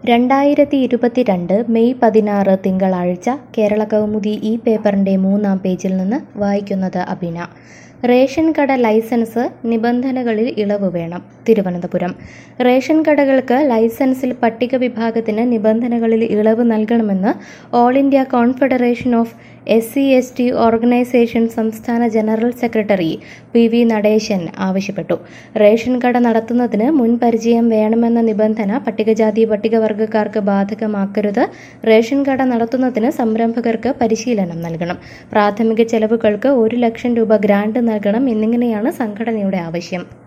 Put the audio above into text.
രണ്ടായിരത്തി ഇരുപത്തിരണ്ട് മെയ് പതിനാറ് തിങ്കളാഴ്ച കേരള കൗമുദി ഈ പേപ്പറിൻ്റെ മൂന്നാം പേജിൽ നിന്ന് വായിക്കുന്നത് അബിന റേഷൻ കട ലൈസൻസ് നിബന്ധനകളിൽ ഇളവ് വേണം തിരുവനന്തപുരം റേഷൻ കടകൾക്ക് ലൈസൻസിൽ പട്ടിക വിഭാഗത്തിന് നിബന്ധനകളിൽ ഇളവ് നൽകണമെന്ന് all India confederation of S C S T organisation സംസ്ഥാന general secretary P V Natesan ആവശ്യപ്പെട്ടു റേഷൻ കട നടത്തുന്നതിന് മുൻപരിചയം വേണമെന്ന നിബന്ധന പട്ടികജാതി പട്ടികവർഗക്കാർക്ക് ബാധകമാക്കരുത് റേഷൻ കട നടത്തുന്നതിന് സംരംഭകർക്ക് പരിശീലനം നൽകണം പ്രാഥമിക ചെലവുകൾക്ക് ഒരു ലക്ഷം രൂപ ഗ്രാന്റ് നൽകണം എന്നിങ്ങനെയാണ് സംഘടനയുടെ ആവശ്യം